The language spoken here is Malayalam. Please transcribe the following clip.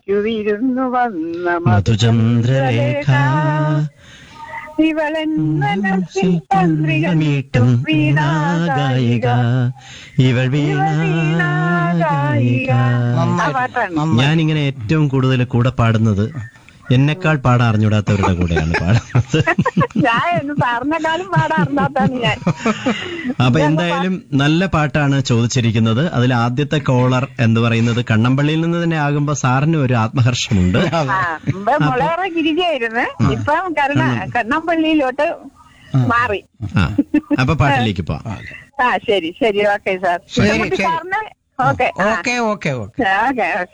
വിരുന്നു വന്ന മധുചന്ദ്രലേഖ ഇവളൻ മനസ്സിൽ തന്ത്രിക മീട്ടും വീണാഗായിക ഇവൾ വീണാഗായിക ആ പാട്ടാണ് ഞാനിങ്ങനെ ഏറ്റവും കൂടുതൽ കൂടെ പാടുന്നത് എന്നെക്കാൾ പാടാൻ അറിഞ്ഞൂടാത്തവരുടെ കൂടെയാണ് പാടുന്നത് ഞാൻ എന്ന് സാറിനെക്കാളും പാടാറുണ്ടാത്താണ് ഞാൻ അപ്പൊ എന്തായാലും നല്ല പാട്ടാണ് ചോദിച്ചിരിക്കുന്നത് അതിൽ ആദ്യത്തെ കോളർ എന്ന് പറയുന്നത് കണ്ണമ്പള്ളിയിൽ നിന്ന് തന്നെ ആകുമ്പോ സാറിന് ഒരു ആത്മഹർഷമുണ്ട് ആ മുമ്പ് മുളയറ ഗിരിജയായിരുന്നു ഇപ്പം കരുണ കണ്ണമ്പള്ളിയിലോട്ട് മാറി ആ അപ്പൊ പാട്ടിലേക്ക് പോവാം ആ ശരി ശരി ഓക്കെ സാർ ശരി, ശരി. സാറിന് okay okay okay okay okay